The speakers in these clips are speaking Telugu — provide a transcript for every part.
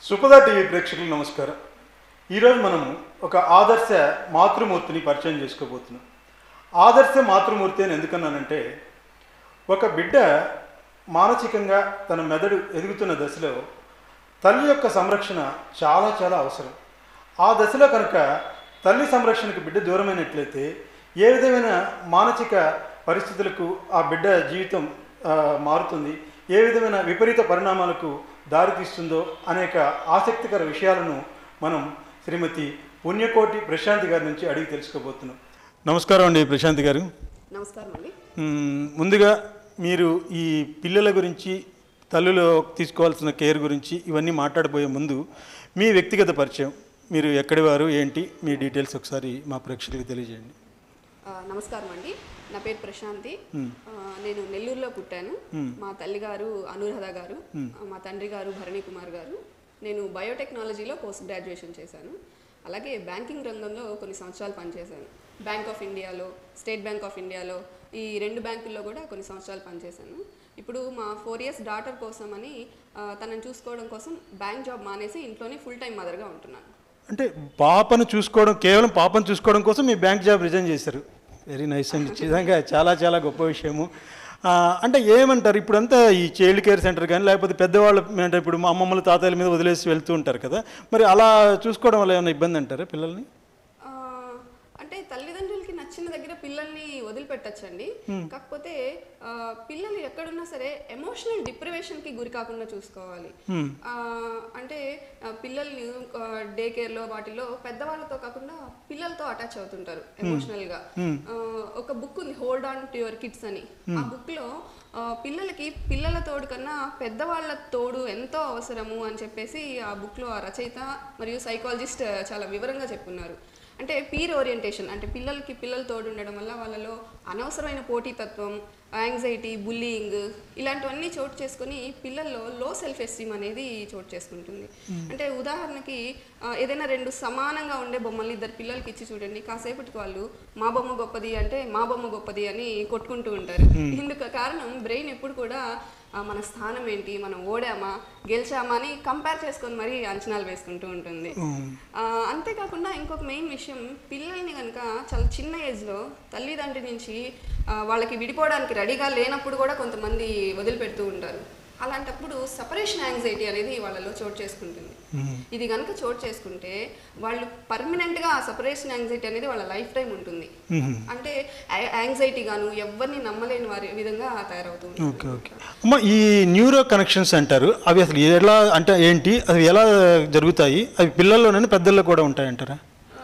సుపద టీవీ ప్రేక్షకులకు నమస్కారం ఈరోజు మనము ఒక ఆదర్శ మాతృమూర్తిని పరిచయం చేసుకోబోతున్నాం ఆదర్శ మాతృమూర్తి అని ఎందుకన్నానంటే ఒక బిడ్డ మానసికంగా తన మెదడు ఎదుగుతున్న దశలో తల్లి యొక్క సంరక్షణ చాలా చాలా అవసరం ఆ దశలో కనుక తల్లి సంరక్షణకు బిడ్డ దూరమైనట్లయితే ఏ విధమైన మానసిక పరిస్థితులకు ఆ బిడ్డ జీవితం ఆ, మారుతుంది ఏ విధమైన విపరీత పరిణామాలకు దారితీస్తుందో అనేక ఆసక్తికర విషయాలను మనం శ్రీమతి పుణ్యకోటి ప్రశాంతి గారి నుంచి అడిగి తెలుసుకోబోతున్నాం నమస్కారం అండి ప్రశాంతి గారు నమస్కారం అండి మ్మ్, ముందుగా మీరు ఈ పిల్లల గురించి తల్లులో తీసుకోవాల్సిన కేర్ గురించి ఇవన్నీ మాట్లాడబోయే ముందు మీ వ్యక్తిగత పరిచయం మీరు ఎక్కడి వారు ఏంటి మీ డీటెయిల్స్ ఒకసారి మా ప్రేక్షకులకు తెలియజేయండి ఆ, నమస్కారం అండి నా పేరు ప్రశాంతి ఆ, నేను నెల్లూరులో పుట్టాను మా తల్లి గారు అనురాధ గారు ఆ, మా తండ్రి గారు భరణి కుమార్ గారు నేను బయోటెక్నాలజీలో పోస్ట్ గ్రాడ్యుయేషన్ చేశాను అలాగే బ్యాంకింగ్ రంగంలో కొన్ని సంవత్సరాలు పనిచేశాను బ్యాంక్ ఆఫ్ ఇండియాలో స్టేట్ బ్యాంక్ ఆఫ్ ఇండియాలో ఈ రెండు బ్యాంకుల్లో కూడా కొన్ని సంవత్సరాలు పనిచేశాను ఇప్పుడు మా ఫోర్ ఇయర్స్ డాటర్ కోసం అని ఆ, తనని చూసుకోవడం కోసం బ్యాంక్ జాబ్ మానేసి ఇంట్లోనే ఫుల్ టైం మదర్గా ఉంటున్నాను అంటే పాపను చూసుకోవడం కేవలం పాపను చూసుకోవడం కోసం మీ బ్యాంక్ జాబ్ రిజైన్ చేశారు వెరీ నైస్ అండి నిజంగా చాలా చాలా గొప్ప విషయము ఆ, అంటే ఏమంటారు ఇప్పుడంతా ఈ చైల్డ్ కేర్ సెంటర్ కానీ లేకపోతే పెద్దవాళ్ళు అంటే ఇప్పుడు మా అమ్మమ్మల తాతయ్యల మీద వదిలేసి వెళ్తూ ఉంటారు కదా మరి అలా చూసుకోవడం వల్ల ఏమైనా ఇబ్బంది అంటారా పిల్లల్ని ఆ, అంటే తల్లిదండ్రులకి నచ్చిన దగ్గర పిల్లల్ని వదిలిపెట్టచ్చండి కాకపోతే ఆ, పిల్లలు ఎక్కడున్నా సరే ఎమోషనల్ డిప్రివేషన్ కి గురి కాకుండా చూసుకోవాలి ఆ, అంటే ఆ, పిల్లల్ని డే కేర్ లో వాటిలో పెద్దవాళ్ళతో కాకుండా పిల్లలతో అటాచ్ అవుతుంటారు ఎమోషనల్ గా ఆ, ఒక బుక్ ఉంది hold on to your kids అని ఆ బుక్ లో ఆ, పిల్లలకి పిల్లల తోడు కన్నా పెద్దవాళ్ళ తోడు ఎంతో అవసరము అని చెప్పేసి ఆ బుక్ లో ఆ రచయిత మరియు సైకాలజిస్ట్ చాలా వివరంగా చెప్పున్నారు అంటే పీర్ ఓరియంటేషన్ అంటే పిల్లలకి పిల్లలు తోడు ఉండడం వల్ల వాళ్ళలో అనవసరమైన పోటీతత్వం యాంగ్జైటీ బుల్లింగ్ ఇలాంటివన్నీ చోటు చేసుకొని పిల్లల్లో లో సెల్ఫ్ ఎస్టీమ్ అనేది చోటు చేసుకుంటుంది అంటే ఉదాహరణకి ఆ, ఏదైనా రెండు సమానంగా ఉండే బొమ్మల్ని ఇద్దరు పిల్లలకి ఇచ్చి చూడండి కాసేపటికి వాళ్ళు మా బొమ్మ గొప్పది అంటే మా బొమ్మ గొప్పది అని కొట్టుకుంటూ ఉంటారు ఇందుకు కారణం బ్రెయిన్ ఎప్పుడు కూడా ఆ, మన స్థానం ఏంటి మనం ఓడామా గెలిచామా అని కంపేర్ చేసుకొని మరీ అంచనాలు వేసుకుంటూ ఉంటుంది ఆ, అంతేకాకుండా ఇంకొక మెయిన్ విషయం పిల్లల్ని కనుక చాలా చిన్న ఏజ్లో తల్లిదండ్రి నుంచి ఆ, వాళ్ళకి విడిపోవడానికి రెడీగా లేనప్పుడు కూడా కొంతమంది వదిలిపెడుతూ ఉంటారు అలాంటప్పుడు సపరేషన్ యాంగ్జైటీ అనేది వాళ్ళలో చోటు చేసుకుంటుంది ఇది కనుక చోటు చేసుకుంటే వాళ్ళు పర్మనెంట్గా ఆ సపరేషన్ యాంగ్జైటీ అనేది వాళ్ళ లైఫ్ టైం ఉంటుంది అంటే యాంగ్జైటీ గాను ఎవరిని నమ్మలేని వారి విధంగా తయారవుతూ ఉంటుంది ఓకే ఓకే అమ్మ ఈ న్యూరో కనెక్షన్స్ అంటారు అవి అసలు ఎలా అంటే ఏంటి అవి ఎలా జరుగుతాయి అవి పిల్లల్లోనే పెద్దల్లో కూడా ఉంటాయంటారా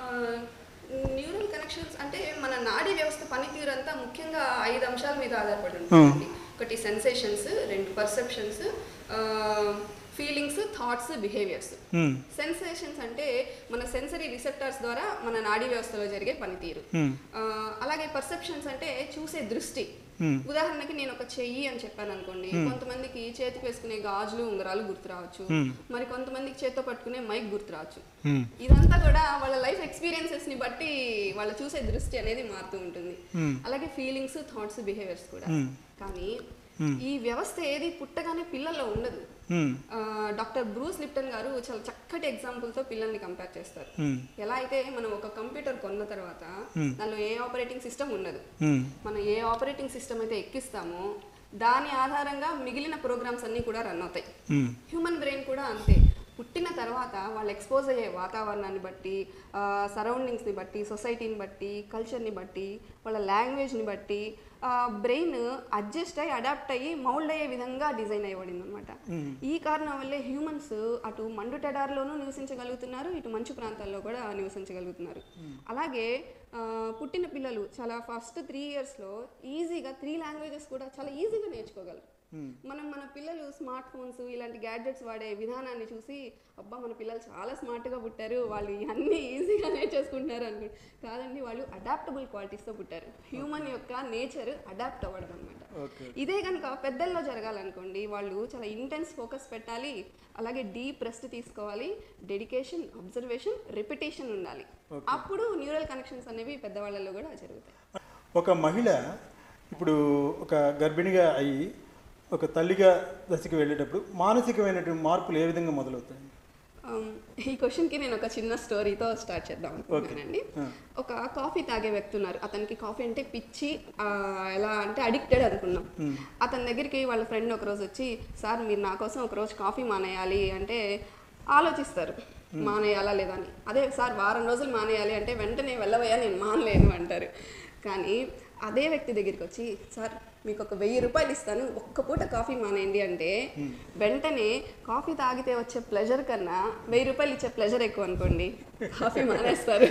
న్యూరల్ కనెక్షన్స్ అంటే మన నాడీ వ్యవస్థ పనితీరు అంతా ముఖ్యంగా ఐదు అంశాల మీద ఆధారపడి ఉంటుంది ఒకటి సెన్సేషన్స్ రెండు perceptions feelings thoughts behaviours hmm. Sensations అంటే మన సెన్సరీ రిసెప్టార్స్ ద్వారా మన నాడీ వ్యవస్థలో జరిగే పనితీరు ఆ, అలాగే పర్సెప్షన్స్ అంటే చూసే దృష్టి ఉదాహరణకి నేను ఒక చెయ్యి అని చెప్పాను అనుకోండి కొంతమందికి చేతికి వేసుకునే గాజులు ఉంగరాలు గుర్తు రావచ్చు మరి కొంతమందికి చేత్తో పట్టుకునే మైక్ గుర్తు రావచ్చు మ్మ్. ఇదంతా కూడా వాళ్ళ లైఫ్ ఎక్స్పీరియన్సెస్ ని బట్టి వాళ్ళు చూసే దృష్టి అనేది మారుతూ ఉంటుంది అలాగే ఫీలింగ్స్ థాట్స్ బిహేవియర్స్ కూడా కానీ ఈ వ్యవస్థ ఏది పుట్టగానే పిల్లల్లో ఉండదు మ్మ్. ఆ, డాక్టర్ బ్రూస్ లిప్టన్ గారు చాలా చక్కటి example తో పిల్లల్ని కంపేర్ చేస్తారు మ్మ్. ఎలా అయితే మనం ఒక కంప్యూటర్ కొన్న తర్వాత దానిలో ఏ ఆపరేటింగ్ సిస్టమ్ ఉండదు మ్మ్. మనం ఏ ఆపరేటింగ్ సిస్టమ్ అయితే ఎక్కిస్తామో దాని ఆధారంగా మిగిలిన ప్రోగ్రామ్స్ అన్నీ కూడా రన్ అవుతాయి మ్మ్. హ్యూమన్ బ్రెయిన్ కూడా అంతే పుట్టిన తర్వాత వాళ్ళు ఎక్స్పోజ్ అయ్యే వాతావరణాన్ని బట్టి సరౌండింగ్స్ని బట్టి సొసైటీని బట్టి కల్చర్ని బట్టి వాళ్ళ లాంగ్వేజ్ని బట్టి బ్రెయిన్ అడ్జస్ట్ అయ్యి అడాప్ట్ అయ్యి మౌల్డ్ అయ్యే విధంగా డిజైన్ అయ్యబడింది అనమాట ఈ కారణం వల్లే హ్యూమన్స్ అటు మండు టెడార్లోనూ నివసించగలుగుతున్నారు ఇటు మంచు ప్రాంతాల్లో కూడా నివసించగలుగుతున్నారు అలాగే ఆ, పుట్టిన పిల్లలు చాలా ఫస్ట్ త్రీ ఇయర్స్లో ఈజీగా త్రీ లాంగ్వేజెస్ కూడా చాలా ఈజీగా నేర్చుకోగలరు మనం మన పిల్లలు స్మార్ట్ ఫోన్స్ ఇలాంటి గ్యాడ్జెట్స్ వాడే విధానాన్ని చూసి అబ్బా మన పిల్లలు చాలా స్మార్ట్గా పుట్టారు వాళ్ళు అన్నీ ఈజీగా నేర్చేసుకుంటున్నారు అనుకో కాదండి వాళ్ళు అడాప్టబుల్ క్వాలిటీస్తో పుట్టారు హ్యూమన్ యొక్క నేచర్ అడాప్ట్ అవ్వడం అనమాట ఇదే కనుక పెద్దల్లో జరగాలనుకోండి వాళ్ళు చాలా ఇంటెన్స్ ఫోకస్ పెట్టాలి అలాగే డీప్ రెస్ట్ తీసుకోవాలి డెడికేషన్ అబ్జర్వేషన్ రిపిటేషన్ ఉండాలి అప్పుడు న్యూరల్ కనెక్షన్స్ అనేవి పెద్దవాళ్ళలో కూడా జరుగుతాయి ఒక మహిళ ఇప్పుడు ఒక గర్భిణిగా అయ్యి ఒక తల్లిగా దశకి వెళ్ళేటప్పుడు మానసికమైనటువంటి మార్పులు ఏ విధంగా మొదలవుతాయి Um, ఈ క్వశ్చన్కి నేను ఒక చిన్న స్టోరీతో స్టార్ట్ చేద్దాం అనుకుంటున్నానండి ఒక కాఫీ తాగే వ్యక్తి ఉన్నారు అతనికి కాఫీ అంటే పిచ్చి ఆ, ఎలా అంటే అడిక్టెడ్ అనుకున్నాం అతని దగ్గరికి వాళ్ళ ఫ్రెండ్ ఒకరోజు వచ్చి సార్ మీరు నా కోసం ఒకరోజు కాఫీ మానేయాలి అంటే ఆలోచిస్తారు మానేయాలా లేదా అని అదే సార్ వారం రోజులు మానేయాలి అంటే వెంటనే వెళ్ళవయ్యా నేను మానలేను అంటారు కానీ అదే వ్యక్తి దగ్గరికి వచ్చి సార్ మీకు ఒక వెయ్యి రూపాయలు ఇస్తాను ఒక్క పూట కాఫీ మానేయండి అంటే వెంటనే కాఫీ తాగితే వచ్చే ప్లెజర్ కన్నా వెయ్యి రూపాయలు ఇచ్చే ప్లెజర్ ఎక్కువ అనుకోండి కాఫీ మానేస్తారు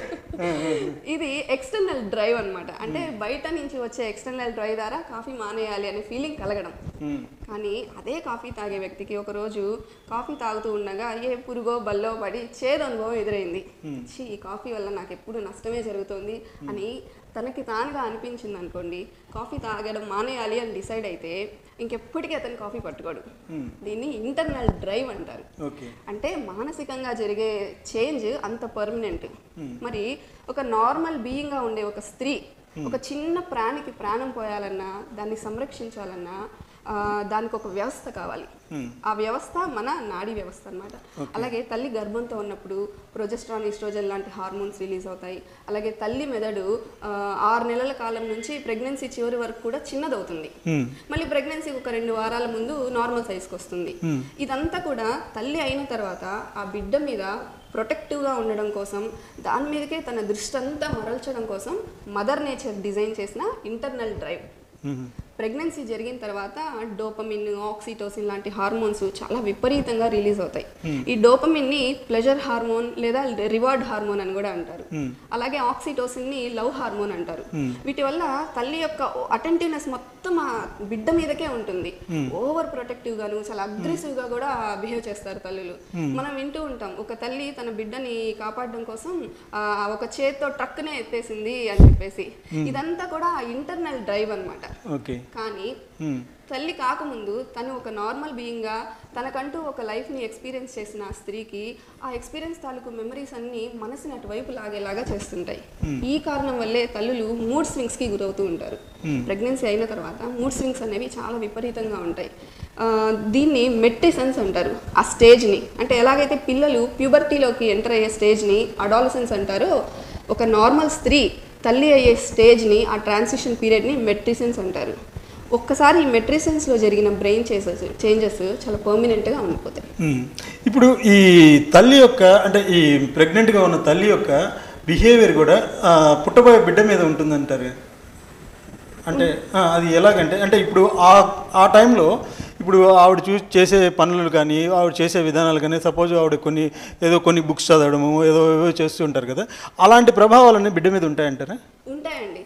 ఇది ఎక్స్టర్నల్ డ్రైవ్ అన్నమాట అంటే బయట నుంచి వచ్చే ఎక్స్టర్నల్ డ్రైవ్ ద్వారా కాఫీ మానేయాలి అనే ఫీలింగ్ కలగడం కానీ అదే కాఫీ తాగే వ్యక్తికి ఒకరోజు కాఫీ తాగుతూ ఉండగా ఏ పురుగో బల్లో పడి చేదు అనుభవం ఎదురైంది ఛీ ఈ కాఫీ వల్ల నాకు ఎప్పుడు నష్టమే జరుగుతుంది అని తనకి తానుగా అనిపించింది అనుకోండి కాఫీ తాగడం మానేయాలి అని డిసైడ్ అయితే ఇంకెప్పటికీ అతను కాఫీ పట్టుకోడు దీన్ని ఇంటర్నల్ డ్రైవ్ అంటారు ఓకే అంటే మానసికంగా జరిగే చేంజ్ అంత పర్మనెంట్ మరి ఒక నార్మల్ బీయింగ్గా ఉండే ఒక స్త్రీ ఒక చిన్న ప్రాణికి ప్రాణం పోయాలన్నా దాన్ని సంరక్షించాలన్నా ఆ, దానికి ఒక వ్యవస్థ కావాలి ఆ వ్యవస్థ మన నాడీ వ్యవస్థ అన్నమాట అలాగే తల్లి గర్భంతో ఉన్నప్పుడు ప్రొజెస్ట్రాన్ ఈస్ట్రోజన్ లాంటి హార్మోన్స్ రిలీజ్ అవుతాయి అలాగే తల్లి మెదడు ఆ, ఆరు నెలల కాలం నుంచి ప్రెగ్నెన్సీ చివరి వరకు కూడా చిన్నదవుతుంది మళ్ళీ ప్రెగ్నెన్సీ ఒక రెండు వారాల ముందు నార్మల్ సైజ్కి వస్తుంది ఇదంతా కూడా తల్లి అయిన తర్వాత ఆ బిడ్డ మీద ప్రొటెక్టివ్గా ఉండడం కోసం దాని మీదకే తన దృష్టి అంతా మరల్చడం కోసం మదర్ నేచర్ డిజైన్ చేసిన ఇంటర్నల్ డ్రైవ్ ప్రెగ్నెన్సీ జరిగిన తర్వాత డోపమిన్ ఆక్సిటోసిన్ లాంటి హార్మోన్స్ చాలా విపరీతంగా రిలీజ్ అవుతాయి ఈ డోపమిన్ ని ప్లెజర్ హార్మోన్ లేదా రివార్డ్ హార్మోన్ అని కూడా అంటారు అలాగే ఆక్సిటోసిన్ ని లవ్ హార్మోన్ అంటారు వీటి వల్ల తల్లి యొక్క అటెంటివ్నెస్ మొత్తం ఆ బిడ్డ మీదకే ఉంటుంది ఓవర్ ప్రొటెక్టివ్ గాను చాలా అగ్రెసివ్ గా కూడా బిహేవ్ చేస్తారు తల్లులు మనం వింటూ ఉంటాం ఒక తల్లి తన బిడ్డని కాపాడడం కోసం ఆ, ఒక చేత్తో ట్రక్నే ఎత్తేసింది అని చెప్పేసి ఇదంతా కూడా ఇంటర్నల్ డ్రైవ్ అన్నమాట ఓకే కానీ తల్లి కాకముందు తను ఒక నార్మల్ బీయింగ్గా తనకంటూ ఒక లైఫ్ని ఎక్స్పీరియన్స్ చేసిన ఆ స్త్రీకి ఆ ఎక్స్పీరియన్స్ తాలూకు మెమరీస్ అన్ని మనసుని అటువైపు లాగేలాగా చేస్తుంటాయి ఈ కారణం వల్లే తల్లులు మూడ్ స్వింగ్స్కి గురవుతూ ఉంటారు ప్రెగ్నెన్సీ అయిన తర్వాత మూడ్ స్వింగ్స్ అనేవి చాలా విపరీతంగా ఉంటాయి ఆ, దీన్ని మెట్టిసెన్స్ అంటారు ఆ స్టేజ్ని అంటే ఎలాగైతే పిల్లలు ప్యూబర్టీలోకి ఎంటర్ అయ్యే స్టేజ్ని అడాలసెన్స్ అంటారో ఒక నార్మల్ స్త్రీ తల్లి అయ్యే స్టేజ్ని ఆ ట్రాన్సిషన్ పీరియడ్ని మెట్రిసెన్స్ అంటారు ఒక్కసారి ఈ మెట్రిసెన్స్లో జరిగిన బ్రెయిన్ చేంజెస్ చేంజెస్ చాలా పర్మనెంట్గా ఉండిపోతాయి మ్మ్. ఇప్పుడు ఈ తల్లి యొక్క అంటే ఈ ప్రెగ్నెంట్గా ఉన్న తల్లి యొక్క బిహేవియర్ కూడా ఆ, పుట్టబోయే బిడ్డ మీద ఉంటుందంటారు అంటే ఆ, అది ఎలాగంటే అంటే ఇప్పుడు ఆ ఆ టైంలో ఇప్పుడు ఆవిడ చూ చేసే పనులు కానీ ఆవిడ చేసే విధానాలు కానీ సపోజ్ ఆవిడ కొన్ని ఏదో కొన్ని బుక్స్ చదవడము ఏదో ఏవో చేస్తూ ఉంటారు కదా అలాంటి ప్రభావాలన్నీ బిడ్డ మీద ఉంటాయంటారా ఉంటాయండి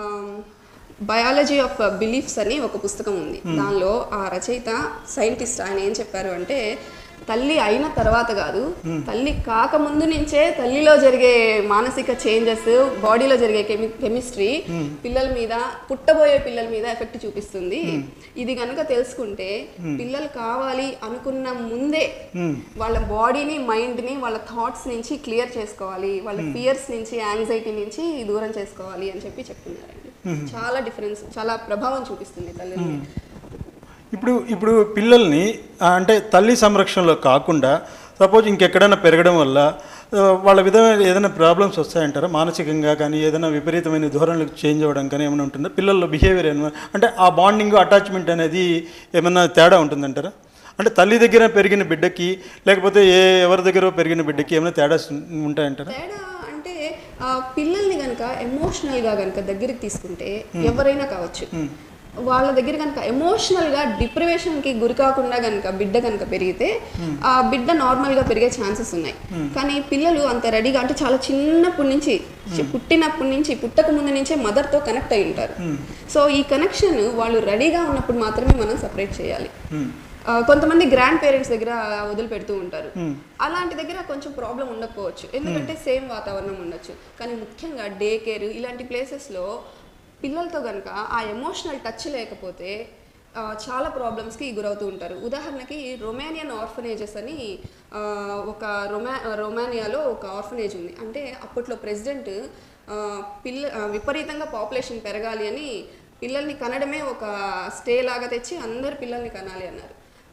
బయాలజీ ఆఫ్ బిలీఫ్స్ అని ఒక పుస్తకం ఉంది దానిలో ఆ రచయిత సైంటిస్ట్ ఆయన ఏం చెప్పారు అంటే తల్లి అయిన తర్వాత కాదు తల్లి కాకముందు నుంచే తల్లిలో జరిగే మానసిక చేంజెస్ బాడీలో జరిగే కెమి కెమిస్ట్రీ పిల్లల మీద పుట్టబోయే పిల్లల మీద ఎఫెక్ట్ చూపిస్తుంది ఇది కనుక తెలుసుకుంటే పిల్లలు కావాలి అనుకున్న ముందే వాళ్ళ బాడీని మైండ్ని వాళ్ళ థాట్స్ నుంచి క్లియర్ చేసుకోవాలి వాళ్ళ ఫియర్స్ నుంచి యాంగ్జైటీ నుంచి దూరం చేసుకోవాలి అని చెప్పి చెప్తున్నారండి చాలా డిఫరెన్స్ చాలా ప్రభావం చూపిస్తుంది తల్లి ఇప్పుడు ఇప్పుడు పిల్లల్ని ఆ, అంటే తల్లి సంరక్షణలో కాకుండా సపోజ్ ఇంకెక్కడైనా పెరగడం వల్ల ఆ, వాళ్ళ విధమైన ఏదైనా ప్రాబ్లమ్స్ వస్తాయంటారా మానసికంగా కానీ ఏదైనా విపరీతమైన ధోరణులకు చేంజ్ అవ్వడం కానీ ఏమైనా ఉంటుందా పిల్లల్లో బిహేవియర్ ఏమైనా అంటే ఆ బాండింగ్ అటాచ్మెంట్ అనేది ఏమైనా తేడా ఉంటుందంటారా అంటే తల్లి దగ్గర పెరిగిన బిడ్డకి లేకపోతే ఏ ఎవరి దగ్గర పెరిగిన బిడ్డకి ఏమైనా తేడా ఉంటాయంటారా తేడా అంటే ఆ, పిల్లల్ని కనుక ఎమోషనల్గా కనుక దగ్గరికి తీసుకుంటే ఎవరైనా కావచ్చు వాళ్ళ దగ్గర కనుక ఎమోషనల్గా డిప్రెషన్కి గురి కాకుండా కనుక బిడ్డ కనుక పెరిగితే ఆ బిడ్డ నార్మల్గా పెరిగే ఛాన్సెస్ ఉన్నాయి కానీ పిల్లలు అంత రెడీగా అంటే చాలా చిన్నప్పటి నుంచి చి- పుట్టినప్పటి నుంచి పుట్టక ముందు నుంచే మదర్తో కనెక్ట్ అయి ఉంటారు సో ఈ కనెక్షన్ వాళ్ళు రెడీగా ఉన్నప్పుడు మాత్రమే మనం సపరేట్ చేయాలి ఆ, కొంతమంది గ్రాండ్ పేరెంట్స్ దగ్గర వదిలిపెడుతూ ఉంటారు అలాంటి దగ్గర కొంచెం ప్రాబ్లం ఉండకపోవచ్చు ఎందుకంటే సేమ్ వాతావరణం ఉండొచ్చు కానీ ముఖ్యంగా డే కేర్ ఇలాంటి ప్లేసెస్లో పిల్లలతో కనుక ఆ ఎమోషనల్ టచ్ లేకపోతే ఆ, చాలా ప్రాబ్లమ్స్కి గురవుతూ ఉంటారు ఉదాహరణకి రొమానియన్ ఆర్ఫనేజెస్ అని ఆ, ఒక రొమా రొమానియాలో ఒక ఆర్ఫనేజ్ ఉంది అంటే అప్పట్లో ప్రెసిడెంట్ పిల్ల ఆ, విపరీతంగా పాపులేషన్ పెరగాలి అని పిల్లల్ని కనడమే ఒక స్టే లాగా తెచ్చి అందరు పిల్లల్ని కనాలి అన్నారు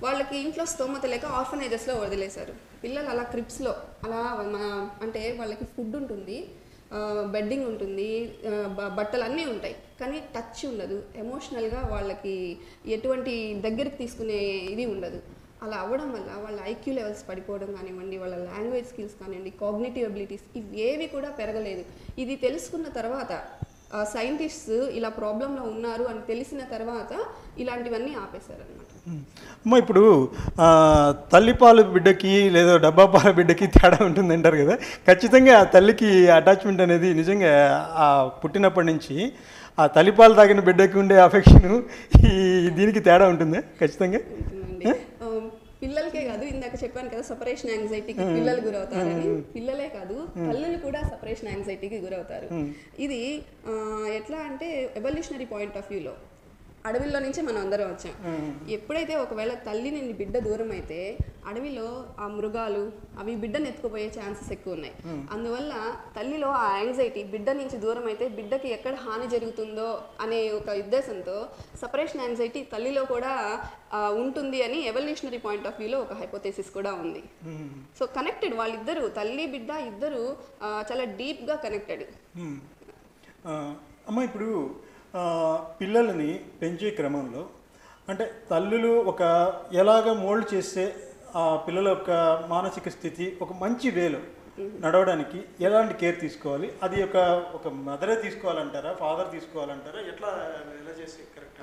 వాళ్ళకి ఇంట్లో స్తోమత లేక ఆర్ఫనైజెస్లో వదిలేశారు పిల్లలు అలా క్రిప్స్లో అలా మన అంటే వాళ్ళకి ఫుడ్ ఉంటుంది బెడ్డింగ్ ఉంటుంది ఆ, బ- బట్టలు అన్నీ ఉంటాయి కానీ టచ్ ఉండదు ఎమోషనల్గా వాళ్ళకి ఎటువంటి దగ్గరికి తీసుకునే ఇది ఉండదు అలా అవ్వడం వల్ల వాళ్ళ ఐక్యూ లెవెల్స్ పడిపోవడం కానివ్వండి వాళ్ళ లాంగ్వేజ్ స్కిల్స్ కానివ్వండి కాగ్నిటివ్ అబిలిటీస్ ఇవేవి కూడా పెరగలేదు ఇది తెలుసుకున్న తర్వాత సైంటిస్ట్స్ ఇలా ప్రాబ్లంలో ఉన్నారు అని తెలిసిన తర్వాత ఇలాంటివన్నీ ఆపేశారనమాట అమ్మ ఇప్పుడు ఆ, తల్లిపాలు బిడ్డకి లేదా డబ్బా పాల బిడ్డకి తేడా ఉంటుంది అంటారు కదా ఖచ్చితంగా ఆ తల్లికి అటాచ్మెంట్ అనేది నిజంగా ఆ పుట్టినప్పటి నుంచి ఆ తల్లిపాలు తాగిన బిడ్డకి ఉండే అఫెక్షన్ ఈ దీనికి తేడా ఉంటుందా ఖచ్చితంగా ఉంటుందండి ఆ, పిల్లలకే కాదు ఇందాక చెప్పాను కదా సపరేషన్ యాంగ్జైటీకి పిల్లలు గురవుతారని పిల్లలే కాదు తల్లులు కూడా సపరేషన్ యాంగ్జైటీకి గురవుతారు ఇది ఆ, ఎట్లా అంటే ఎవల్యూషనరీ పాయింట్ ఆఫ్ వ్యూలో అడవిలో నుంచి మనం అందరం వచ్చాం ఎప్పుడైతే ఒకవేళ తల్లి నుండి బిడ్డ దూరం అయితే అడవిలో ఆ మృగాలు అవి బిడ్డను ఎత్తుకుపోయే ఛాన్సెస్ ఎక్కువ ఉన్నాయి అందువల్ల తల్లిలో ఆ యాంగ్జైటీ బిడ్డ నుంచి దూరం అయితే బిడ్డకి ఎక్కడ హాని జరుగుతుందో అనే ఒక ఉద్దేశంతో సపరేషన్ యాంగ్జైటీ తల్లిలో కూడా ఆ, ఉంటుంది అని ఎవల్యూషనరీ పాయింట్ ఆఫ్ వ్యూలో ఒక హైపోథెసిస్ కూడా ఉంది సో కనెక్టెడ్ వాళ్ళిద్దరూ తల్లి బిడ్డ ఇద్దరు చాలా డీప్గా కనెక్టెడ్ మ్మ్. ఆ, అమ్మ ఇప్పుడు ఆ, పిల్లలని పెంచే క్రమంలో అంటే తల్లులు ఒక ఎలాగ మోల్డ్ చేస్తే ఆ పిల్లల యొక్క మానసిక స్థితి ఒక మంచి వేలో నడవడానికి ఎలాంటి కేర్ తీసుకోవాలి అది ఒక ఒక మదరే తీసుకోవాలంటారా ఫాదర్ తీసుకోవాలంటారా ఎట్లా ఎలా చేస్తే కరెక్ట్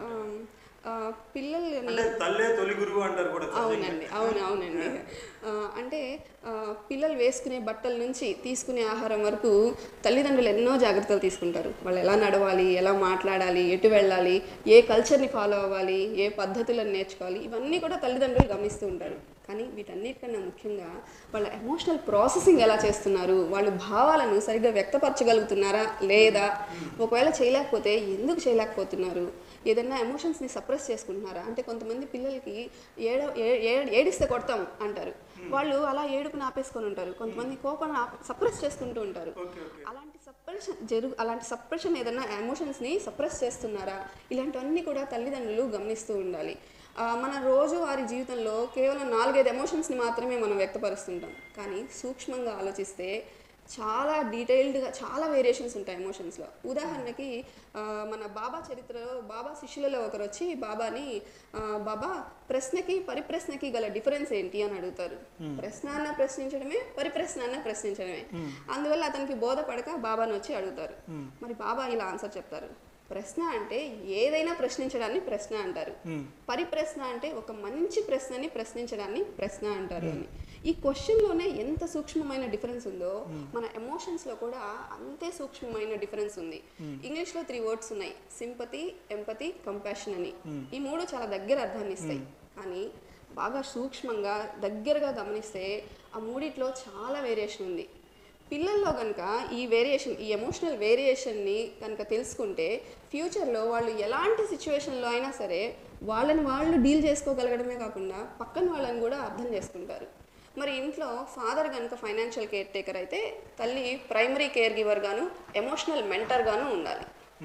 పిల్లల్ని అంటే తల్లే తొలి గురువు అంటారు కూడా అవునండి అవును అవునండి ఆ, అంటే ఆ, పిల్లలు వేసుకునే బట్టల నుంచి తీసుకునే ఆహారం వరకు తల్లిదండ్రులు ఎన్నో జాగ్రత్తలు తీసుకుంటారు వాళ్ళు ఎలా నడవాలి ఎలా మాట్లాడాలి ఎటు వెళ్ళాలి ఏ కల్చర్ని ఫాలో అవ్వాలి ఏ పద్ధతులను నేర్చుకోవాలి ఇవన్నీ కూడా తల్లిదండ్రులు గమనిస్తూ ఉంటారు కానీ వీటన్నిటికన్నా ముఖ్యంగా వాళ్ళ ఎమోషనల్ ప్రాసెసింగ్ ఎలా చేస్తున్నారు వాళ్ళు భావాలను సరిగ్గా వ్యక్తపరచగలుగుతున్నారా లేదా ఒకవేళ చేయలేకపోతే ఎందుకు చేయలేకపోతున్నారు ఏదైనా ఎమోషన్స్ని సప్రెస్ చేసుకుంటున్నారా అంటే కొంతమంది పిల్లలకి ఏడ ఏ- ఏ- ఏడిస్తే కొడతాం అంటారు వాళ్ళు అలా ఏడుపుని ఆపేసుకొని ఉంటారు కొంతమంది కోపాన్ని సప్రెస్ చేసుకుంటూ ఉంటారు అలాంటి సప్రెషన్ జరుగు అలాంటి సప్రెషన్ ఏదైనా ఎమోషన్స్ని సప్రెస్ చేస్తున్నారా ఇలాంటివన్నీ కూడా తల్లిదండ్రులు గమనిస్తూ ఉండాలి ఆ, మన రోజువారీ జీవితంలో కేవలం నాలుగైదు ఎమోషన్స్ని మాత్రమే మనం వ్యక్తపరుస్తుంటాం కానీ సూక్ష్మంగా ఆలోచిస్తే చాలా డీటెయిల్డ్గా చాలా వేరియేషన్స్ ఉంటాయి ఎమోషన్స్లో ఉదాహరణకి ఆ, మన బాబా చరిత్రలో బాబా శిష్యులలో ఒకరు వచ్చి బాబాని ఆ, బాబా ప్రశ్నకి పరిప్రశ్నకి గల డిఫరెన్స్ ఏంటి అని అడుగుతారు ప్రశ్న అన్న ప్రశ్నించడమే పరిప్రశ్న అన్న ప్రశ్నించడమే అందువల్ల అతనికి బోధపడక బాబాని వచ్చి అడుగుతారు మరి బాబా ఇలా ఆన్సర్ చెప్తారు ప్రశ్న అంటే ఏదైనా ప్రశ్నించడాన్ని ప్రశ్న అంటారు పరిప్రశ్న అంటే ఒక మంచి ప్రశ్నని ప్రశ్నించడాన్ని ప్రశ్న అంటారు అని ఈ క్వశ్చన్లోనే ఎంత సూక్ష్మమైన డిఫరెన్స్ ఉందో మన ఎమోషన్స్లో కూడా అంతే సూక్ష్మమైన డిఫరెన్స్ ఉంది ఇంగ్లీష్లో త్రీ వర్డ్స్ ఉన్నాయి సింపతి ఎంపతి కంపాషన్ అని ఈ మూడు చాలా దగ్గర అర్థాన్ని ఇస్తాయి కానీ బాగా సూక్ష్మంగా దగ్గరగా గమనిస్తే ఆ మూడిట్లో చాలా వేరియేషన్ ఉంది పిల్లల్లో కనుక ఈ వేరియేషన్ ఈ ఎమోషనల్ వేరియేషన్ని కనుక తెలుసుకుంటే ఫ్యూచర్లో వాళ్ళు ఎలాంటి సిచ్యువేషన్లో అయినా సరే వాళ్ళని వాళ్ళు డీల్ చేసుకోగలగడమే కాకుండా పక్కన వాళ్ళని కూడా అర్థం చేసుకుంటారు మరి ఇంట్లో ఫాదర్ కనుక ఫైనాన్షియల్ కేర్ టేకర్ అయితే తల్లి ప్రైమరీ కేర్ గివర్ గాను ఎమోషనల్ మెంటర్ గాను ఉండాలి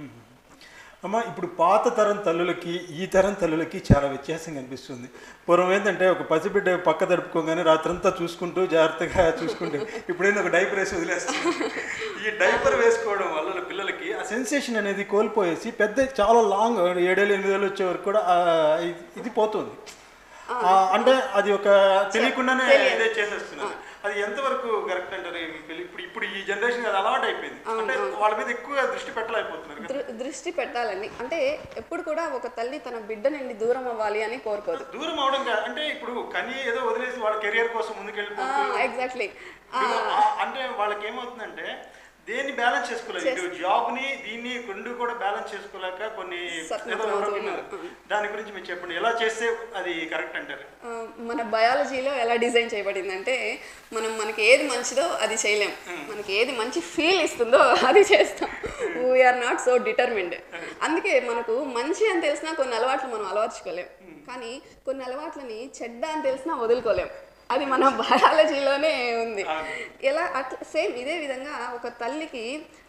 అమ్మ ఇప్పుడు పాత తరం తల్లులకి ఈ తరం తల్లులకి చాలా వ్యత్యాసం కనిపిస్తుంది పూర్వం ఏంటంటే ఒక పసిబిడ్డ పక్క తడుపుకోగానే రాత్రంతా చూసుకుంటూ జాగ్రత్తగా చూసుకుంటూ ఇప్పుడైనా ఒక డైపర్ వేసి వదిలేస్తుంది ఈ డైపర్ వేసుకోవడం వల్ల పిల్లలకి ఆ సెన్సేషన్ అనేది కోల్పోయేసి పెద్ద చాలా లాంగ్ ఏడేళ్ళు ఎనిమిదేళ్ళు వచ్చే వరకు కూడా ఆ ఇది- ఇది పోతుంది ఆ, అంటే అది ఒక తెలియకుండానే ఇదే చేసేస్తున్నారు అది ఎంతవరకు కరెక్ట్ అంటారు ఈ పిల్ల- ఇప్పుడు ఇప్పుడు ఈ జనరేషన్ అది అలవాటు అయిపోయింది అంటే వాళ్ళ మీద ఎక్కువగా దృష్టి పెట్టలేకపోతున్నారు కదా. దృ- దృష్టి పెట్టాలండి అంటే ఎప్పుడు కూడా ఒక తల్లి తన బిడ్డ నుండి దూరం అవ్వాలి అని కోరుకోదు దూరం అవడం కాదు అంటే ఇప్పుడు కని ఏదో వదిలేసి వాళ్ళ కెరియర్ కోసం ముందుకెళ్ళిపోతూ ఎగ్జాక్ట్లీ ఇప్పుడు ఆ- అంటే వాళ్ళకి ఏమవుతుందంటే దేన్ని బ్యాలెన్స్ చేసుకోలేదు ఇటు జాబ్ ని దీన్ని రెండు కూడా బ్యాలెన్స్ చేసుకోలేక కొన్ని సతమతం ఏదో ఎవరో అవుతూ విన్నారు. ఉన్నారు. దాని గురించి మీరు చెప్పండి ఎలా చేస్తే అది కరెక్ట్ అంటారు ఆ, మన బయాలజీలో ఎలా డిజైన్ చేయబడిందంటే మనం మనకి ఏది మంచిదో అది చేయలేం మనకి ఏది మంచి ఫీల్ ఇస్తుందో అది చేస్తాం వీఆర్ నాట్ సో డిటర్మిండ్ అందుకే మనకు మంచి అని తెలిసినా కొన్ని అలవాట్లు మనం అలవర్చుకోలేం కానీ కొన్ని అలవాట్లని చెడ్డ అని తెలిసినా వదులుకోలేం అది మన బయాలజీలోనే ఉంది ఎలా అట్లా సేమ్ ఇదే విధంగా ఒక తల్లికి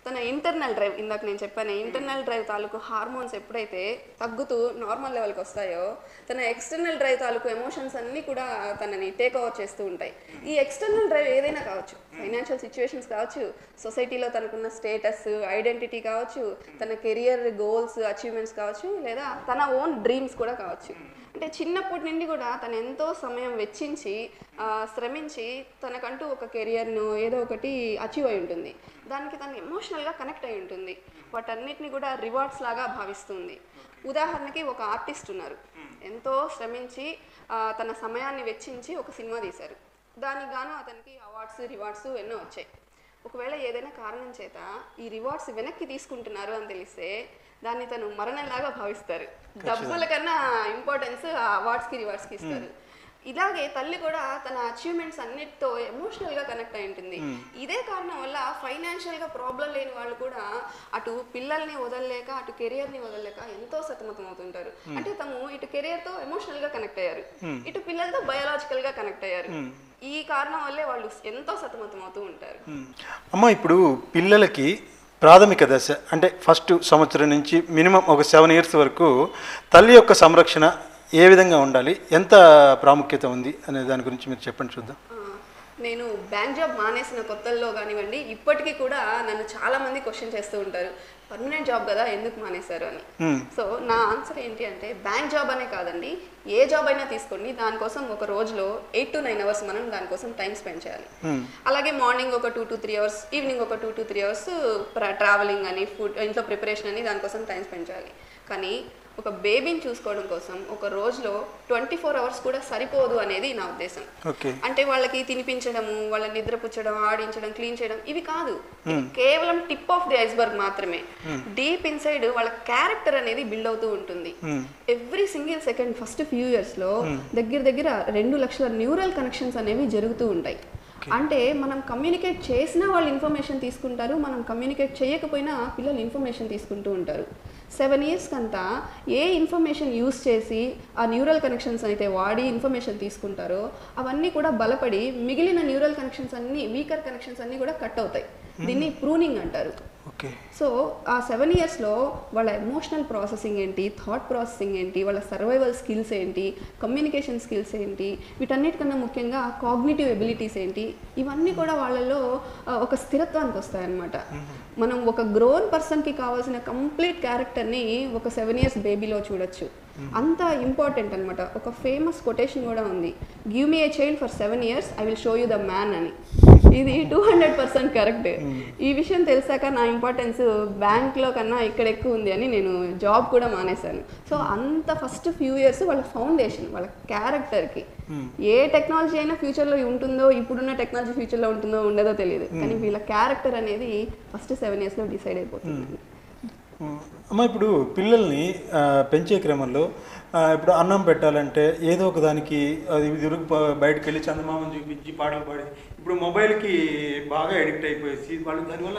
తన ఇంటర్నల్ డ్రైవ్ ఇందాక నేను చెప్పాను ఇంటర్నల్ డ్రైవ్ తాలూకు హార్మోన్స్ ఎప్పుడైతే తగ్గుతూ నార్మల్ లెవెల్కి వస్తాయో తన ఎక్స్టర్నల్ డ్రైవ్ తాలూకు ఎమోషన్స్ అన్నీ కూడా తనని టేక్ ఓవర్ చేస్తూ ఉంటాయి ఈ ఎక్స్టర్నల్ డ్రైవ్ ఏదైనా కావచ్చు ఫైనాన్షియల్ సిచ్యువేషన్స్ కావచ్చు సొసైటీలో తనకున్న స్టేటస్ ఐడెంటిటీ కావచ్చు తన కెరియర్ గోల్స్ అచీవ్మెంట్స్ కావచ్చు లేదా తన ఓన్ డ్రీమ్స్ కూడా కావచ్చు అంటే చిన్నప్పటి నుండి కూడా తను ఎంతో సమయం వెచ్చించి ఆ, శ్రమించి తనకంటూ ఒక కెరియర్ను ఏదో ఒకటి అచీవ్ అయి ఉంటుంది దానికి తను ఎమోషనల్గా కనెక్ట్ అయి ఉంటుంది వాటన్నిటిని కూడా రివార్డ్స్ లాగా భావిస్తుంది ఉదాహరణకి ఒక ఆర్టిస్ట్ ఉన్నారు ఎంతో శ్రమించి ఆ, తన సమయాన్ని వెచ్చించి ఒక సినిమా తీశారు దానికి గాను అతనికి అవార్డ్స్ రివార్డ్స్ ఎన్నో వచ్చాయి ఒకవేళ ఏదైనా కారణం చేత ఈ రివార్డ్స్ వెనక్కి తీసుకుంటున్నారు అని తెలిస్తే దాన్ని తను మరణంలాగా భావిస్తారు డబ్బుల కన్నా ఇంపార్టెన్స్ ఆ అవార్డ్స్కి రివార్డ్స్కి ఇస్తారు ఇలాగే తల్లి కూడా తన అచీవ్మెంట్స్ అన్నిటితో ఎమోషనల్ గా కనెక్ట్ అయి ఉంటుంది ఇదే కారణం వల్ల ఫైనాన్షియల్ గా ప్రాబ్లం లేని వాళ్ళు కూడా అటు పిల్లల్ని వదలలేక అటు కెరియర్ ని వదలలేక ఎంతో సతమతం అవుతుంటారు అంటే తము ఇటు కెరియర్ తో ఎమోషనల్ గా కనెక్ట్ అయ్యారు ఇటు పిల్లలతో బయోలాజికల్ గా కనెక్ట్ అయ్యారు ఈ కారణం వల్లే వాళ్ళు ఎంతో సతమతం అవుతూ ఉంటారు మ్మ్. అమ్మ ఇప్పుడు పిల్లలకి ప్రాథమిక దశ అంటే ఫస్ట్ సంవత్సరం నుంచి మినిమం ఒక సెవెన్ ఇయర్స్ వరకు తల్లి యొక్క సంరక్షణ ఏ విధంగా ఉండాలి ఎంత ప్రాముఖ్యత ఉంది అనే దాని గురించి మీరు చెప్పండి చూద్దాం ఆ, నేను బ్యాంక్ జాబ్ మానేసిన కొత్తల్లో కానివ్వండి ఇప్పటికీ కూడా నన్ను చాలా మంది క్వశ్చన్ చేస్తూ ఉంటారు పర్మనెంట్ జాబ్ కదా ఎందుకు మానేశారు అని మ్మ్. సో నా ఆన్సర్ ఏంటి అంటే బ్యాంక్ జాబ్ అనే కాదండి ఏ జాబ్ అయినా తీసుకోండి దానికోసం ఒక రోజులో ఎయిట్ టు నైన్ అవర్స్ మనం దానికోసం టైం స్పెండ్ చేయాలి మ్మ్. అలాగే మార్నింగ్ ఒక two to three hours evening ఒక two to three hours travelling అని ఫుడ్ ఇంట్లో ప్రిపరేషన్ అని దానికోసం టైం స్పెండ్ చేయాలి కానీ ఒక బేబీని చూసుకోవడం కోసం ఒక రోజులో ట్వంటీ ఫోర్ అవర్స్ కూడా సరిపోదు అనేది నా ఉద్దేశం ఓకే అంటే వాళ్ళకి తినిపించడము వాళ్ళ నిద్రపుచ్చడం ఆడించడం క్లీన్ చేయడం ఇవి కాదు ఇది కేవలం టిప్ ఆఫ్ ది ఐస్బర్గ్ మాత్రమే డీప్ ఇన్సైడ్ వాళ్ళ క్యారెక్టర్ అనేది బిల్డ్ అవుతూ ఉంటుంది మ్మ్. Every single second first few years లో దగ్గర దగ్గర రెండు లక్షల న్యూరల్ కనెక్షన్స్ అనేవి జరుగుతూ ఉంటాయి అంటే మనం కమ్యూనికేట్ చేసినా వాళ్ళు ఇన్ఫర్మేషన్ తీసుకుంటారు మనం కమ్యూనికేట్ చేయకపోయినా పిల్లలు ఇన్ఫర్మేషన్ తీసుకుంటూ ఉంటారు సెవెన్ ఇయర్స్ కంతా ఏ ఇన్ఫర్మేషన్ యూస్ చేసి ఆ న్యూరల్ కనెక్షన్స్ అయితే వాడి ఇన్ఫర్మేషన్ తీసుకుంటారో అవన్నీ కూడా బలపడి మిగిలిన న్యూరల్ కనెక్షన్స్ అన్ని వీకర్ కనెక్షన్స్ అన్ని కూడా కట్ అవుతాయి దీన్ని ప్రూనింగ్ అంటారు ఓకే సో ఆ సెవెన్ ఇయర్స్లో వాళ్ళ ఎమోషనల్ ప్రాసెసింగ్ ఏంటి థాట్ ప్రాసెసింగ్ ఏంటి వాళ్ళ సర్వైవల్ స్కిల్స్ ఏంటి కమ్యూనికేషన్ స్కిల్స్ ఏంటి వీటన్నిటికన్నా ముఖ్యంగా కాగ్నిటివ్ ఎబిలిటీస్ ఏంటి ఇవన్నీ కూడా వాళ్ళలో ఆ, ఒక స్థిరత్వానికి వస్తాయన్నమాట మనం ఒక గ్రోన్ పర్సన్కి కావాల్సిన కంప్లీట్ క్యారెక్టర్ని ఒక సెవెన్ ఇయర్స్ బేబీలో చూడొచ్చు అంత ఇంపార్టెంట్ అనమాట ఒక ఫేమస్ కొటేషన్ కూడా ఉంది give me a child for seven years I will show you the man అని ఇది టూ హండ్రెడ్ పర్సెంట్ కరెక్ట్ ఈ విషయం తెలిసాక నా ఇంపార్టెన్స్ బ్యాంక్లో కన్నా ఇక్కడ ఎక్కువ ఉంది అని నేను జాబ్ కూడా మానేశాను సో అంత ఫస్ట్ ఫ్యూ ఇయర్స్ వాళ్ళ ఫౌండేషన్ వాళ్ళ క్యారెక్టర్కి ఏ టెక్నాలజీ అయినా ఫ్యూచర్లో ఉంటుందో ఇప్పుడున్న టెక్నాలజీ ఫ్యూచర్లో ఉంటుందో ఉండదో తెలియదు కానీ వీళ్ళ క్యారెక్టర్ అనేది ఫస్ట్ సెవెన్ ఇయర్స్లో డిసైడ్ అయిపోతుంది మ్మ్. అమ్మ ఇప్పుడు పిల్లల్ని ఆ, పెంచే క్రమంలో ఆ, ఇప్పుడు అన్నం పెట్టాలంటే ఏదో ఒక దానికి అది తిరుగు ప- బయటకు వెళ్ళి చందమామని చూపించి పాటలు పాడి ఇప్పుడు మొబైల్కి బాగా ఎడిక్ట్ అయిపోయేసి వాళ్ళు దానివల్ల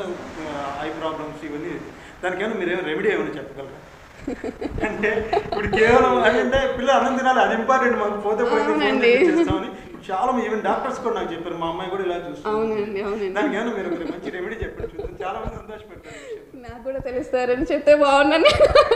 ఐ ప్రాబ్లమ్స్ ఇవన్నీ దానికేమైనా మీరేమో రెమెడీ ఏమైనా చెప్పగలరా అంటే ఇప్పుడు కేవలం అంటే పిల్లలు అన్నం తినాలి అది ఇంపార్టెంట్ మాకు పోతే పోయింది ఫోన్ అవునండి. చేస్తామని ఇప్పుడు చాలా ఈవెన్ డాక్టర్స్ కూడా నాకు చెప్పారు మా అమ్మాయి కూడా ఇలా చూస్తుంది అవునండి అవునండి దానికి ఏమైనా మీరు ఒక మంచి రెమెడీ చెప్పండి చూద్దాం చాలా మంది సంతోషపెడతారు ఈ విషయం. నాకు కూడా తెలుస్తారని చెప్తే బాగుండని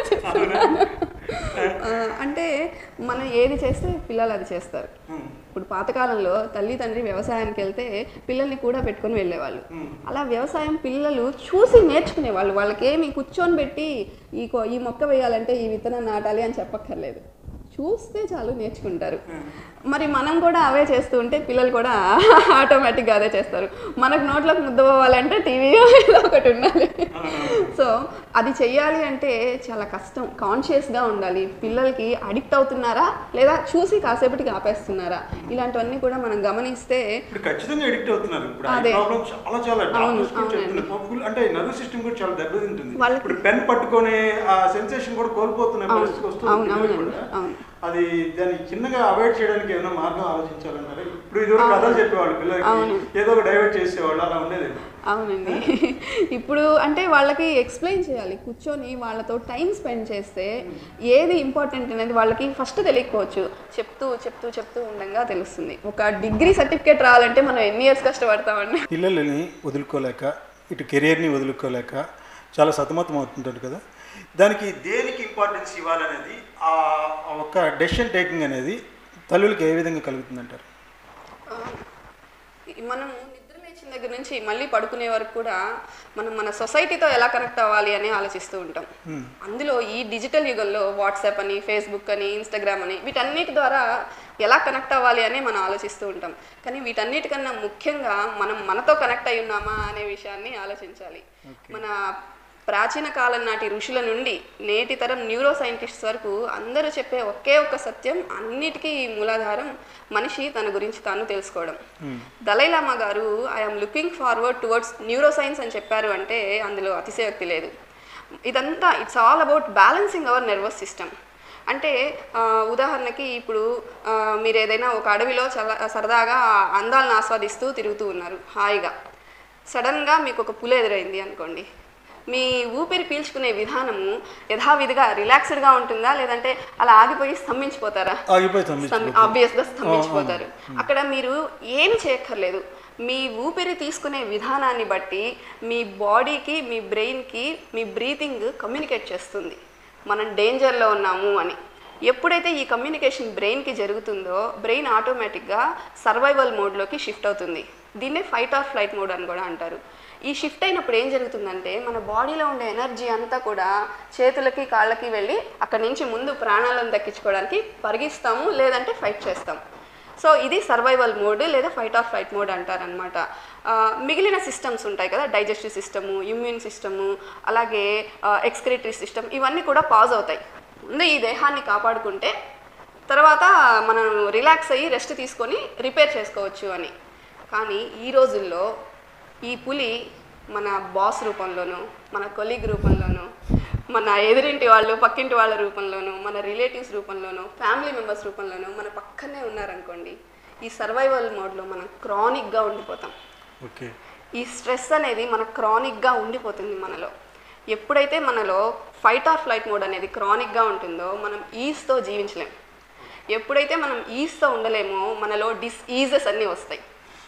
ఆ, అంటే మనం ఏది చేస్తే పిల్లలు అది చేస్తారు మ్మ్. ఇప్పుడు పాతకాలంలో తల్లి తండ్రి వ్యవసాయానికి వెళ్తే పిల్లల్ని కూడా పెట్టుకొని వెళ్ళేవాళ్ళు అలా వ్యవసాయం పిల్లలు చూసి నేర్చుకునేవాళ్ళు వాళ్ళకి ఏమి కూర్చొని పెట్టి ఈ కొ- ఈ మొక్క వేయాలంటే ఈ విత్తనం నాటాలి అని చెప్పక్కర్లేదు చూస్తే చాలు నేర్చుకుంటారు మరి మనం కూడా అవే చేస్తూ ఉంటే పిల్లలు కూడా ఆటోమేటిక్గా అదే చేస్తారు మనకు నోట్లోకి ముద్ద పోవాలంటే టీవీ ఏదో ఒకటి ఉండాలి సో అది చెయ్యాలి అంటే చాలా కష్టం కాన్షియస్గా ఉండాలి పిల్లలకి అడిక్ట్ అవుతున్నారా లేదా చూసి కాసేపటికి ఆపేస్తున్నారా ఇలాంటివన్నీ కూడా మనం గమనిస్తే ఇప్పుడు ఖచ్చితంగా ఎడిక్ట్ అవుతున్నారు ఇప్పుడు అదే. ప్రాబ్లమ్ చాలా చాలా అవును, డాక్టర్స్ కూడా అవునండి. చెప్తున్నారు పాపం అంటే నర్వ్ సిస్టమ్ కూడా చాలా దెబ్బతింటుంది వాళ్ళకి- ఇప్పుడు పెన్ పట్టుకొని ఆ సెన్సేషన్ కూడా కోల్పోతున్న అవును, పరిస్థితి వస్తుంది అవును, పిల్లలు అవునండి, కూడా. అవును. అది దాన్ని చిన్నగా అవాయిడ్ చేయడానికి ఏమైనా మార్గం ఆలోచించాలంటారా ఇప్పుడు ఇదివరకు కథలు చెప్పేవాళ్ళు పిల్లలకి అవును. ఏదో ఒక డైవర్ట్ చేసేవాళ్ళు అలా ఉండేది అవునండి ఇప్పుడు అంటే వాళ్ళకి ఎక్స్ప్లెయిన్ చేయాలి కూర్చొని వాళ్ళతో టైం స్పెండ్ చేస్తే ఏది ఇంపార్టెంట్ అనేది వాళ్ళకి ఫస్ట్ తెలియకపోవచ్చు చెప్తూ చెప్తూ చెప్తూ ఉండగా తెలుస్తుంది ఒక డిగ్రీ సర్టిఫికేట్ రావాలంటే మనం ఎన్ని ఇయర్స్ కష్టపడతామండి పిల్లలని వదులుకోలేక ఇటు కెరియర్ని వదులుకోలేక చాలా సతమతం అవుతుంటారు కదా దానికి దేనికి ఇంపార్టెన్స్ ఇవ్వాలనేది ఆ ఆ ఒక్క డెసిషన్ టేకింగ్ అనేది తల్లులకి ఏ విధంగా కలుగుతుందంటారు ఆ, ఈ మనము నిద్ర లేచిన దగ్గర నుంచి మళ్ళీ పడుకునే వరకు కూడా మనం మన సొసైటీతో ఎలా కనెక్ట్ అవ్వాలి అని ఆలోచిస్తూ ఉంటాం అందులో ఈ డిజిటల్ యుగంలో వాట్సాప్ అని ఫేస్బుక్ అని ఇన్స్టాగ్రామ్ అని వీటన్నిటి ద్వారా ఎలా కనెక్ట్ అవ్వాలి అని మనం ఆలోచిస్తూ ఉంటాం కానీ వీటన్నిటికన్నా ముఖ్యంగా మనం మనతో కనెక్ట్ అయి ఉన్నామా అనే విషయాన్ని ఆలోచించాలి మన ప్రాచీన కాలం నాటి ఋషుల నుండి నేటి తరం న్యూరో సైంటిస్ట్స్ వరకు అందరూ చెప్పే ఒకే ఒక్క సత్యం అన్నిటికీ మూలాధారం మనిషి తన గురించి తాను తెలుసుకోవడం దలైలామా గారు I'm looking forward towards neuroscience అని చెప్పారు అంటే అందులో అతిశయోక్తి లేదు ఇదంతా it's all about balancing our nervous system అంటే ఆ, ఉదాహరణకి ఇప్పుడు ఆ, మీరు ఏదైనా ఒక అడవిలో చాలా సరదాగా అందాలను ఆస్వాదిస్తూ తిరుగుతూ ఉన్నారు హాయిగా సడన్గా మీకు ఒక పులి ఎదురైంది అనుకోండి మీ ఊపిరి పీల్చుకునే విధానము యథావిధిగా రిలాక్స్డ్గా ఉంటుందా లేదంటే అలా ఆగిపోయి స్తంభించిపోతారా ఆగిపోయి తమ్మి ఆబ్వియస్గా స్తంభించిపోతారు అక్కడ మీరు ఏమి చేయక్కర్లేదు మీ ఊపిరి తీసుకునే విధానాన్ని బట్టి మీ బాడీకి మీ బ్రెయిన్కి మీ బ్రీతింగ్ కమ్యూనికేట్ చేస్తుంది మనం డేంజర్లో ఉన్నాము అని ఎప్పుడైతే ఈ కమ్యూనికేషన్ బ్రెయిన్కి జరుగుతుందో బ్రెయిన్ ఆటోమేటిక్గా సర్వైవల్ మోడ్లోకి షిఫ్ట్ అవుతుంది దీన్నే ఫైట్ ఆర్ ఫ్లైట్ మోడ్ అని కూడా అంటారు ఈ షిఫ్ట్ అయినప్పుడు ఏం జరుగుతుందంటే మన బాడీలో ఉండే ఎనర్జీ అంతా కూడా చేతులకి కాళ్ళకి వెళ్ళి అక్కడి నుంచి ముందు ప్రాణాలను దక్కించుకోవడానికి పరిగిస్తాము లేదంటే ఫైట్ చేస్తాం సో ఇది సర్వైవల్ మోడ్ లేదా ఫైట్ ఆర్ ఫ్లైట్ మోడ్ అంటారనమాట మిగిలిన సిస్టమ్స్ ఉంటాయి కదా డైజెస్టివ్ సిస్టము ఇమ్యూన్ సిస్టము అలాగే ఎక్స్క్రిటరీ సిస్టమ్ ఇవన్నీ కూడా పాజ్ అవుతాయి ముందు ఈ దేహాన్ని కాపాడుకుంటే తర్వాత మనం రిలాక్స్ అయ్యి రెస్ట్ తీసుకొని రిపేర్ చేసుకోవచ్చు అని కానీ ఈ రోజుల్లో ఈ పులి మన బాస్ రూపంలోనూ మన కొలీగ్ రూపంలోనూ మన ఎదురింటి వాళ్ళు పక్కింటి వాళ్ళ రూపంలోనూ మన రిలేటివ్స్ రూపంలోనూ ఫ్యామిలీ మెంబర్స్ రూపంలోనూ మన పక్కనే ఉన్నారనుకోండి ఈ సర్వైవల్ మోడ్లో మనం క్రానిక్గా ఉండిపోతాం ఓకే ఈ స్ట్రెస్ అనేది మన క్రానిక్గా ఉండిపోతుంది మనలో ఎప్పుడైతే మనలో ఫైట్ ఆర్ ఫ్లైట్ మోడ్ అనేది క్రానిక్గా ఉంటుందో మనం ఈజ్తో జీవించలేం ఎప్పుడైతే మనం ఈజ్తో ఉండలేమో మనలో డిస్ ఈజెస్ అన్నీ వస్తాయి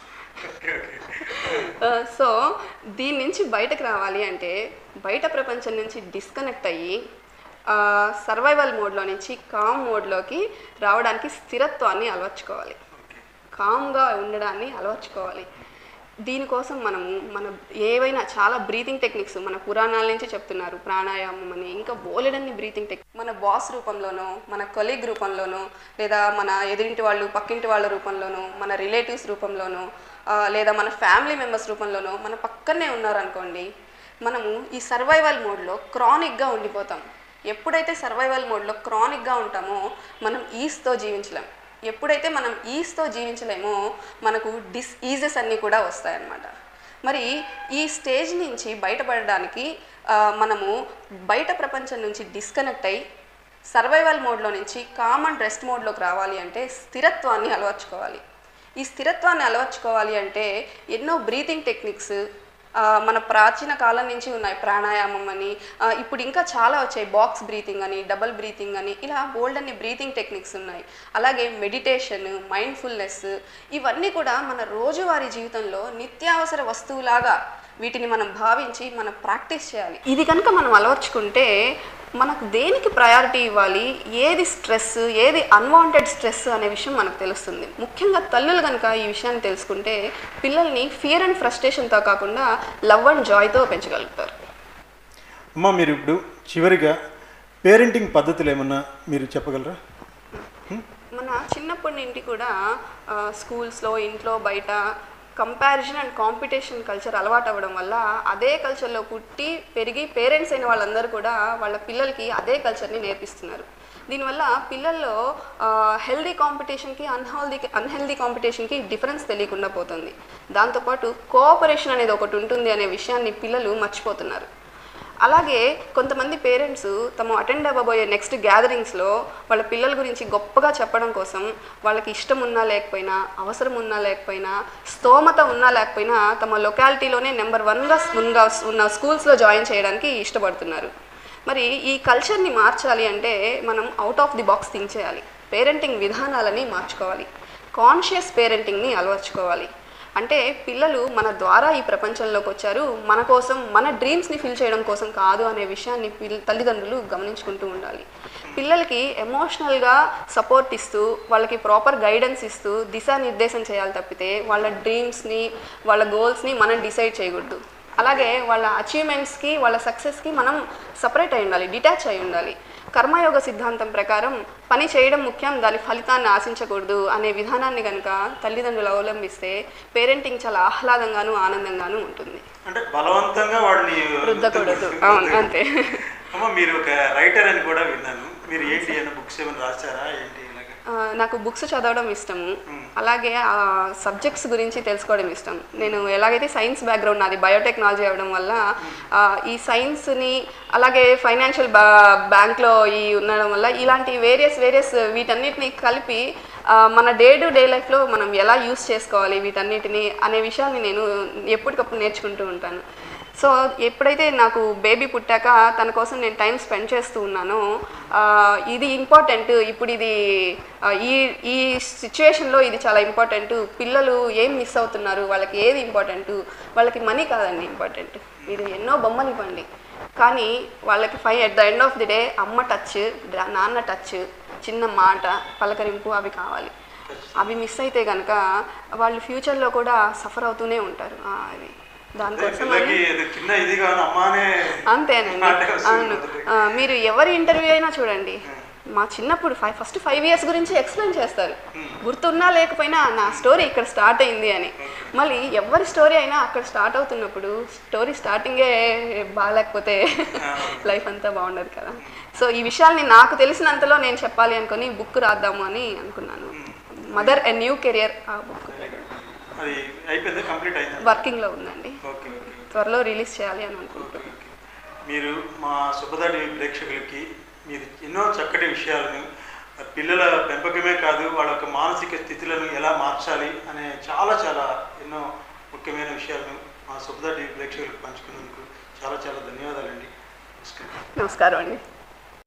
సో దీని నుంచి బయటకు రావాలి అంటే బయట ప్రపంచం నుంచి డిస్కనెక్ట్ అయ్యి సర్వైవల్ మోడ్లో నుంచి కామ్ మోడ్లోకి రావడానికి స్థిరత్వాన్ని అలవర్చుకోవాలి కామ్గా ఉండడాన్ని అలవర్చుకోవాలి దీనికోసం మనము మన ఏవైనా చాలా బ్రీతింగ్ టెక్నిక్స్ మన పురాణాల నుంచి చెప్తున్నారు ప్రాణాయామం అని ఇంకా బోలెడన్ని బ్రీతింగ్ టెక్నిక్ మన బాస్ రూపంలోనో మన కొలీగ్ రూపంలోనో లేదా మన ఎదురింటి వాళ్ళు పక్కింటి వాళ్ళ రూపంలోనో మన రిలేటివ్స్ రూపంలోనో ఆ, లేదా మన ఫ్యామిలీ మెంబర్స్ రూపంలోనో మన పక్కనే ఉన్నారనుకోండి మనము ఈ సర్వైవల్ మోడ్లో క్రానిక్గా ఉండిపోతాం ఎప్పుడైతే సర్వైవల్ మోడ్లో క్రానిక్గా ఉంటామో మనం ఈస్తో జీవించలేం ఎప్పుడైతే మనం ఈస్తో జీవించలేమో మనకు డిస్ ఈజెస్ అన్నీ కూడా వస్తాయన్నమాట మరి ఈ స్టేజ్ నుంచి బయటపడడానికి ఆ, మనము బయట ప్రపంచం నుంచి డిస్కనెక్ట్ అయ్యి సర్వైవల్ మోడ్లో నుంచి కామన్ రెస్ట్ మోడ్లోకి రావాలి అంటే స్థిరత్వాన్ని అలవర్చుకోవాలి ఈ స్థిరత్వాన్ని అలవర్చుకోవాలి అంటే ఎన్నో బ్రీతింగ్ టెక్నిక్స్ ఆ, మన ప్రాచీన కాలం నుంచి ఉన్నాయి ప్రాణాయామం అని ఆ, ఇప్పుడు ఇంకా చాలా వచ్చాయి బాక్స్ బ్రీతింగ్ అని డబల్ బ్రీతింగ్ అని ఇలా బోల్డ్ అన్ని బ్రీతింగ్ టెక్నిక్స్ ఉన్నాయి అలాగే మెడిటేషన్ మైండ్ఫుల్నెస్ ఇవన్నీ కూడా మన రోజువారీ జీవితంలో నిత్యావసర వస్తువులాగా వీటిని మనం భావించి మనం ప్రాక్టీస్ చేయాలి ఇది కనుక మనం అలవర్చుకుంటే మనకు దేనికి ప్రయారిటీ ఇవ్వాలి ఏది స్ట్రెస్ ఏది అన్వాంటెడ్ స్ట్రెస్ అనే విషయం మనకు తెలుస్తుంది ముఖ్యంగా తల్లులు కనుక ఈ విషయాన్ని తెలుసుకుంటే పిల్లల్ని ఫియర్ అండ్ ఫ్రస్ట్రేషన్తో కాకుండా లవ్ అండ్ జాయ్తో పెంచగలుగుతారు అమ్మ మీరు ఇప్పుడు చివరిగా పేరెంటింగ్ పద్ధతులు ఏమన్నా మీరు చెప్పగలరా మన చిన్నప్పటి నుండి కూడా ఆ, స్కూల్స్లో ఇంట్లో బయట కంపారిజన్ అండ్ కాంపిటీషన్ కల్చర్ అలవాటు అవ్వడం వల్ల అదే కల్చర్లో పుట్టి పెరిగి పేరెంట్స్ అయిన వాళ్ళందరూ కూడా వాళ్ళ పిల్లలకి అదే కల్చర్ని నేర్పిస్తున్నారు దీనివల్ల పిల్లల్లో హెల్దీ కాంపిటీషన్కి అన్హెల్దీ అన్హెల్దీ కాంపిటీషన్కి డిఫరెన్స్ తెలియకుండా పోతుంది దాంతోపాటు కోఆపరేషన్ అనేది ఒకటి ఉంటుంది అనే విషయాన్ని పిల్లలు మర్చిపోతున్నారు అలాగే కొంతమంది పేరెంట్స్ తమ అటెండ్ అవ్వబోయే నెక్స్ట్ గ్యాదరింగ్స్లో వాళ్ళ పిల్లల గురించి గొప్పగా చెప్పడం కోసం వాళ్ళకి ఇష్టం ఉన్నా లేకపోయినా అవసరం ఉన్నా లేకపోయినా స్తోమత ఉన్నా లేకపోయినా తమ లొకాలిటీలోనే నెంబర్ వన్గా ఉన్న ఉన్న స్కూల్స్లో జాయిన్ చేయడానికి ఇష్టపడుతున్నారు మరి ఈ కల్చర్ని మార్చాలి అంటే మనం out of the box think చేయాలి పేరెంటింగ్ విధానాలని మార్చుకోవాలి కాన్షియస్ పేరెంటింగ్ని అలవర్చుకోవాలి అంటే పిల్లలు మన ద్వారా ఈ ప్రపంచంలోకి వచ్చారు మన కోసం మన డ్రీమ్స్ని ఫిల్ చేయడం కోసం కాదు అనే విషయాన్ని పిల్ల తల్లిదండ్రులు గమనించుకుంటూ ఉండాలి పిల్లలకి ఎమోషనల్గా సపోర్ట్ ఇస్తూ వాళ్ళకి ప్రాపర్ గైడెన్స్ ఇస్తూ దిశానిర్దేశం చేయాలి తప్పితే వాళ్ళ డ్రీమ్స్ని వాళ్ళ గోల్స్ని మనం డిసైడ్ చేయకూడదు అలాగే వాళ్ళ అచీవ్మెంట్స్కి వాళ్ళ సక్సెస్కి మనం సపరేట్ అయి ఉండాలి డిటాచ్ అయి ఉండాలి కర్మయోగ సిద్ధాంతం ప్రకారం పని చేయడం ముఖ్యం దాని ఫలితాన్ని ఆశించకూడదు అనే విధానాన్ని కనుక తల్లిదండ్రులు అవలంబిస్తే పేరెంటింగ్ చాలా ఆహ్లాదంగాను ఆనందంగాను ఉంటుంది అంటే బలవంతంగా వాడిని రుద్దకూడదు అవును అంతే అమ్మ మీరు ఒక రైటర్ అని కూడా విన్నాను మీరు ఏంటి ఏమైనా బుక్స్ ఏమైనా రాశారా ఏంటి ఇలాగ ఆ, నాకు బుక్స్ చదవడం ఇష్టము అలాగే ఆ సబ్జెక్ట్స్ గురించి తెలుసుకోవడం ఇష్టం నేను ఎలాగైతే సైన్స్ బ్యాక్గ్రౌండ్ నాది బయోటెక్నాలజీ అవ్వడం వల్ల ఆ, ఈ సైన్స్ని అలాగే ఫైనాన్షియల్ బా బ్యాంక్లో ఈ ఉండడం వల్ల ఇలాంటి వేరియస్ వేరియస్ వీటన్నిటిని కలిపి ఆ, మన డే టు డే లైఫ్లో మనం ఎలా యూస్ చేసుకోవాలి వీటన్నిటిని అనే విషయాన్ని నేను ఎప్పటికప్పుడు నేర్చుకుంటూ ఉంటాను సో ఎప్పుడైతే నాకు బేబీ పుట్టాక తన కోసం నేను టైం స్పెండ్ చేస్తూ ఉన్నానో ఆ, ఇది ఇంపార్టెంట్ ఇప్పుడు ఇది ఆ, ఈ ఈ సిచ్యువేషన్లో ఇది చాలా ఇంపార్టెంట్ పిల్లలు ఏం మిస్ అవుతున్నారు వాళ్ళకి ఏది ఇంపార్టెంట్ వాళ్ళకి మనీ కాదండి ఇంపార్టెంట్ మీరు ఎన్నో బొమ్మలు ఇవ్వండి కానీ వాళ్ళకి ఫై at the end of the day అమ్మ టచ్ నాన్న టచ్ చిన్న మాట పలకరింపు అవి కావాలి అవి మిస్ అయితే కనుక వాళ్ళు ఫ్యూచర్లో కూడా సఫర్ అవుతూనే ఉంటారు ఆ, అది దానికోసం పిల్లకి ఇది చిన్న ఇది కాదు అమ్మానే అంతేనండి మాటే వస్తుంది అవును మొదటికి. ఆ, మీరు ఎవరి ఇంటర్వ్యూ అయినా చూడండి మా చిన్నప్పుడు ఫైవ్ ఫస్ట్ ఫైవ్ ఇయర్స్ గురించి ఎక్స్ప్లెయిన్ చేస్తారు గుర్తున్నా లేకపోయినా నా స్టోరీ ఇక్కడ స్టార్ట్ అయింది అని మళ్ళీ ఎవరి స్టోరీ అయినా అక్కడ స్టార్ట్ అవుతున్నప్పుడు స్టోరీ స్టార్టింగే బాగాలేకపోతే లైఫ్ అంతా బాగుండదు కదా సో ఈ విషయాల్ని నాకు తెలిసినంతలో నేను చెప్పాలి అనుకొని బుక్ రాద్దాము అని అనుకున్నాను మదర్ ఎ న్యూ కెరియర్ ఆ బుక్ అది అయిపోయింది కంప్లీట్ అయింది వర్కింగ్లో ఉందండి ఓకే ఓకే త్వరలో రిలీజ్ చేయాలి అని అనుకుంటున్నాను ఓకే. మీరు మా సుభదాడి ప్రేక్షకులకి మీరు ఎన్నో చక్కటి విషయాలను పిల్లల పెంపకమే కాదు వాళ్ళ యొక్క మానసిక స్థితులను ఎలా మార్చాలి అనే చాలా చాలా ఎన్నో ముఖ్యమైన విషయాలను మా సుభదా టీవీ ప్రేక్షకులకు పంచుకున్నందుకు చాలా చాలా ధన్యవాదాలండి నమస్కారం నమస్కారం అండి